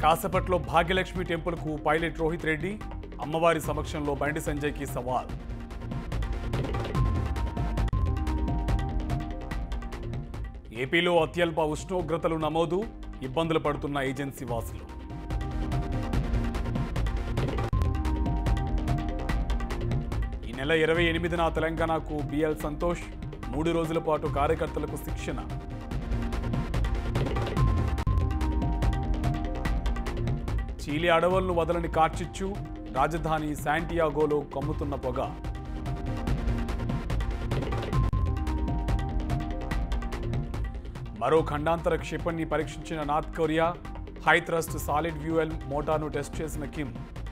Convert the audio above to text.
కాసపట్లో భాగ్యలక్ష్మి టెంపుల్కు పైలట్ రోహిత్ రెడ్డి అమ్మవారి సమక్షంలో బండి సంజయ్కి సవాల్ ఏపీలో అత్యల్ప ఉష్ణోగ్రతలు నమోదు ఇబ్బందులు పడుతున్న ఏజెన్సీ వాసులు ఈ నెల ఇరవై ఎనిమిదిన తెలంగాణకు బిఎల్ సంతోష్ మూడు రోజుల పాటు కార్యకర్తలకు శిక్షణ చీలి అడవులను వదలని కార్చిచ్చు రాజధాని శాంటియాగోలో కమ్ముతున్న పొగ మరో ఖండాంతర క్షిపణిని పరీక్షించిన North Korea high thrust solid fuel మోటార్ను టెస్ట్ చేసిన కిమ్